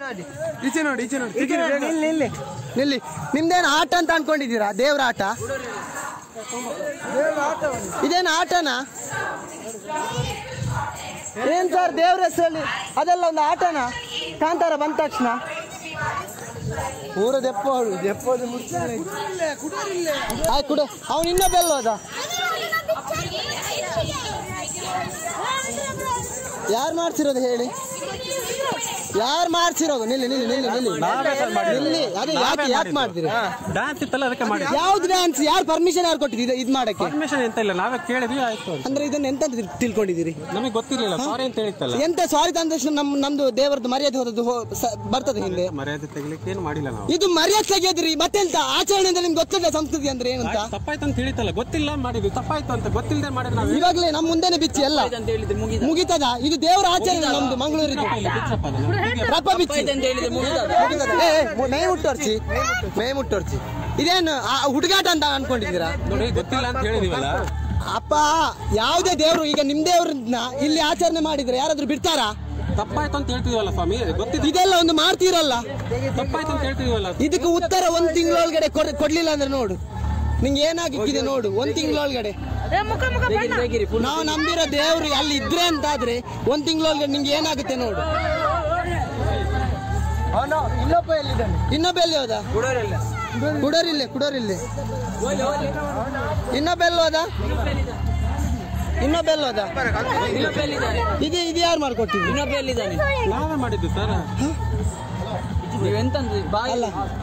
ಈಚೆ ನೋಡಿ ಈಚೆ ನೋಡಿ ತೆಗೀರಿ ಬೇಗ. ನಿಲ್ಲಿ ನಿಲ್ಲಿ ನಿಲ್ಲಿ ನಿಮ್ದೇನು ಆಟ ಅಂತ ಅನ್ಕೊಂಡಿದ್ದೀರಾ ದೇವ್ರ ಆಟ ಇದೇನು ಆಟನಾ ಏನ್ ಸರ್ ದೇವ್ರ ಹೆಸರಲ್ಲಿ ಅದೆಲ್ಲ ಒಂದು ಆಟನಾ ಕಾಂತಾರ ಬಂದ ತಕ್ಷಣ ಪೂರ ದೆಪ್ಪೋಳು ದೆಪ್ಪೋದು ಆಯ್ತು ಕುಡು ಅವ್ನು ಇನ್ನೊಬ್ಬೆಲ್ಲ ಹೋದ ಯಾರು ಮಾಡ್ಸಿರೋದು ಹೇಳಿ ಯಾರು ಮಾಡ್ಸಿರೋದು ನಿಲ್ಲಿ ನಿಲ್ಲಿ ನಿಲ್ಲಿ ನಿಲ್ಲಿ ನಿಲ್ಲಿ ಅದೇ ಯಾಕೆ ಯಾಕೆ ಮಾಡ್ತೀರಿ ಡಾನ್ಸ್ ಇತ್ತಲ್ಲ ಅದಕ್ಕೆ ಮಾಡಿ ಯಾವ್ದು ಡ್ಯಾನ್ಸ್ ಯಾರು ಪರ್ಮಿಷನ್ ಯಾರು ಕೊಟ್ಟಿದ್ದು ಇದು ಮಾಡಕ್ಕೆ ಪರ್ಮಿಷನ್ ಎಂತ ಇಲ್ಲ ನಾವೇ ಕೇಳಿದ್ವಿ ಆಯ್ತು ಅಂತ. ಅಂದ್ರೆ ಇದನ್ನ ಎಂತ ಅಂತ ತಿಳ್ಕೊಂಡಿದ್ದೀರಿ ನಮಗೆ ಗೊತ್ತಿರ್ಲಿಲ್ಲ ಸಾರಿ ಅಂತ ಹೇಳಿತ್ತಲ್ಲ ಎಂತ ಸಾರಿ ತಂದ ತಕ್ಷಣ ನಮ್ ನಮ್ದು ದೇವರದ್ದು ಮರ್ಯಾದೆ ಹೋದದ್ದು ಹೋ- ಸ- ಬರ್ತದೆ ಹಿಂದೆ ಮರ್ಯಾದೆ ತೆಗಿಲಿಕ್ಕೆ ಏನು ಮಾಡಿಲ್ಲ ನಾವು ಇದು ಮರ್ಯಾದೆ ತೆಗಿಯೋದ್ರಿ ಮತ್ತೆಂತ ಆಚರಣೆ ಅಂದ್ರೆ ನಿಮ್ಗೆ ಗೊತ್ತಿಲ್ಲ ಸಂಸ್ಕೃತಿ ಅಂದ್ರೆ ಏನಂತ ಆಯ್ತು, ತಪ್ಪಾಯ್ತು ಅಂತ ಹೇಳಿತ್ತಲ್ಲ ಗೊತ್ತಿಲ್ಲ ಮಾಡಿದ್ವಿ ತಪ್ಪಾಯ್ತು ಅಂತ ಗೊತ್ತಿಲ್ಲದೆ ಮಾಡಿದ್ರೆ ನಾವು ಇವಾಗ್ಲೇ ನಮ್ ಮುಂದೆನೆ ಬಿಚ್ಚಿ ಎಲ್ಲ ಮುಗಿತದ ಇದು ದೇವರ ಆಚರಣೆ ನಮ್ದು ಮಂಗಳೂರಿದ್ದು ಬಿಚ್ಚಪ್ಪ ಅದನ್ನ. ರಪ್ಪ ಬಿಚ್ಚಿ ಮುಗಿತದ? ಏ, ಏ, ಮೇ ಮುಟ್ಟೋರ್ಚಿ ಮೇ ಮುಟ್ಟೋರ್ಚಿ ಇದೇನು ಆ ಹುಡುಗಾಟ ಅಂತ ಅನ್ಕೊಂಡಿದ್ದೀರಾ ನೋಡಿ ಗೊತ್ತಿಲ್ಲ ಅಂತ ಹೇಳಿದಿವಲ್ಲ ಅಪ್ಪ ಯಾವುದೇ ದೇವ್ರು ಈಗ ನಿಮ್ ದೇವ್ರನ್ನ ಇಲ್ಲಿ ಆಚರಣೆ ಮಾಡಿದ್ರೆ ಯಾರಾದ್ರೂ ಬಿಡ್ತಾರಾ ತಪ್ಪಾಯ್ತು ಅಂತ ಹೇಳ್ತಿದ್ವಲ್ಲ ಸ್ವಾಮಿ ಗೊತ್ತಿದ್ದು ಇದೆಲ್ಲ ಒಂದು ಮಾಡ್ತೀರಲ್ಲ ತಪ್ಪಾಯ್ತು ಅಂತ ಹೇಳ್ತಿದ್ವಲ್ಲ ಇದಕ್ಕೆ ಉತ್ತರ ಒಂದ್ ತಿಂಗಳೊಳಗಡೆ ಕೊಡ್ಲಿಲ್ಲ ಅಂದ್ರೆ ನೋಡು ನಿಂಗೆ ಏನಾಗಿಕ್ಕಿದೆ ನೋಡು ಒಂದ್ ತಿಂಗಳೊಳಗಡೆ ನಾವು ನಂಬಿರೋ ದೇವ್ರು ಅಲ್ಲಿ ಇದ್ರೆ ಅಂತಾದ್ರೆ ಒಂದ್ ತಿಂಗಳೊಳಗಡೆ ನಿಂಗೆ ಏನಾಗುತ್ತೆ ನೋಡು ಇನ್ನೊಬ್ಬ ಎಲ್ಲಿದ್ದಾನೆ ಇನ್ನೊಬ್ಬ ಎಲ್ಲಿ ಹೋದ ಕುಡೋರಿಲ್ಲೆ ಕುಡೋರಿಲ್ಲೆ ಇನ್ನೊಬ್ಬ ಎಲ್ಲಿ ಹೋದ ಇನ್ನೊಬ್ಬ ಎಲ್ಲಿ ಹೋದ ಇದು ಇದು ಯಾರು ಮಾಡ್ಕೊಟ್ಟಿದ್ವಿ ನಾವೇ ಮಾಡಿದ್ದು ಸರ್ ಅಲ್ಲ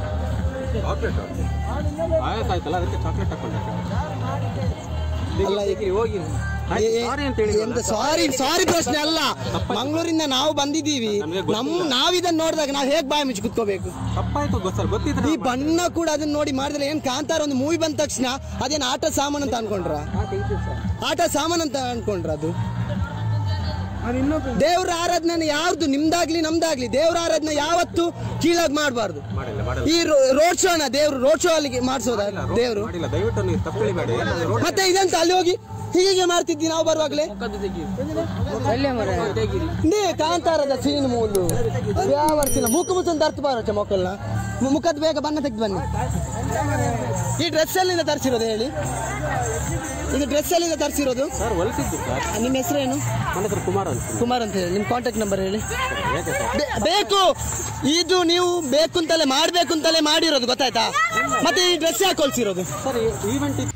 ಆಯ್ತಾಯ್ತಲ್ಲ ಅದಕ್ಕೆ ಚಾಕ್ಲೇಟ್ ಹಾಕೊಂಡೆ ಅಲ್ಲ ಆಯ್ತು, sorry ಅಂತ ಹೇಳಿದ್ವಲ್ಲ. ಎಂತ ಸಾರಿ ಸಾರಿ ಪ್ರಶ್ನೆ ಅಲ್ಲ ಮಂಗಳೂರಿಂದ ನಾವು ಬಂದಿದ್ದೀವಿ ನಮ್ಗೆ ಗೊತ್ತಿಲ್ಲ. ನಮ್ ನಾವ್ ಇದನ್ನ ನೋಡಿದಾಗ ನಾವ್ ಹೇಗ್ ಬಾಯಿ ಮುಚ್ಚಿ ಕುತ್ಕೋಬೇಕು ತಪ್ಪಾಯ್ತು ಗೊತ್ತ ಸರ್ ಗೊತ್ತಿದ್ರೆ ಈ ಬಣ್ಣ ಕೂಡ ಅದನ್ನ ನೋಡಿ ಮಾಡಿದ್ರೆ ಏನ್ ಕಾಂತಾರ ಒಂದು ಮೂವಿ ಬಂದ ತಕ್ಷಣ ಅದೇನ್ ಆಟ ಸಾಮಾನ್ ಅಂತ ಅನ್ಕೊಂಡ್ರ ಆಟ ಸಾಮಾನ್ ಅಂತ ಅನ್ಕೊಂಡ್ರ ಅದು ದೇವ್ರ ಆರಾಧನೆ ಯಾವ್ದು ನಿಮ್ದಾಗ್ಲಿ ನಮ್ದಾಗ್ಲಿ ದೇವ್ರ ಆರಾಧನೆ ಯಾವತ್ತು ಕೀಳಾಗಿ ಮಾಡಬಾರ್ದು ಮಾಡಿಲ್ಲ ಮಾಡಿಲ್ಲ ಈ ರೋಡ್ ಶೋನ ದೇವ್ರು ರೋಡ್ ಶೋ ಅಲ್ಲಿ ಮಾಡ್ಸೋದ ದೇವ್ರು ಮಾಡಿಲ್ಲ ದಯವಿಟ್ಟು ನೀವು ತಪ್ಪು ಹೇಳಿಬೇಡಿ ರೋಡ್ ಮತ್ತೆ ಇದಂತ ಅಲ್ಲಿ ಹೋಗಿ ಹೀಗೆ ಮಾಡ್ತಿದ್ವಿ ನಾವು ಬರುವಾಗ್ಲೇ ನೀ ಕಾಂತಾರದ ಸೀನ್ ಮೂಲು ಯಾವರ್ತಿಲ್ಲ ಮೂಕು ಮುಚ್ಚಂತ ಅರ್ಥ ಬಾರಚ್ಚ ಮಕ್ಕಳನ್ನ ಮುಖದ ಬೇಗ ಬಣ್ಣ ತೆಗ್ದು ಬನ್ನಿ ಈ ಡ್ರೆಸ್ ಎಲ್ಲಿಂದ ತರಿಸಿರೋದು ಹೇಳಿ ಇದು ಡ್ರೆಸ್ ಎಲ್ಲಿಂದ ತರಿಸಿರೋದು ಸರ್ ಹೊಲಿಸಿದ್ದು ಸರ್ ನಿಮ್ಮ ಹೆಸರೇನು ನನ್ನ ಹೆಸರು ಕುಮಾರ್ ಅಂತ ಕುಮಾರ್ ಅಂತ ಹೇಳಿ ನಿಮ್ಮ ಕಾಂಟ್ಯಾಕ್ಟ್ ನಂಬರ್ ಹೇಳಿ ಹೇಗೆ ಸರ್ ಬೇ- ಬೇಕು ಇದು ನೀವು ಬೇಕು ಅಂತಲೇ ಮಾಡ್ಬೇಕು ಅಂತಲೇ ಮಾಡಿರೋದು ಗೊತ್ತಾಯ್ತಾ ಮತ್ತೆ ಈ ಡ್ರೆಸ್ ಯಾಕೆ ಹೊಲ್ಸಿರೋದು ಸರ್ ಈವೆಂಟ್ ಇತ್ತು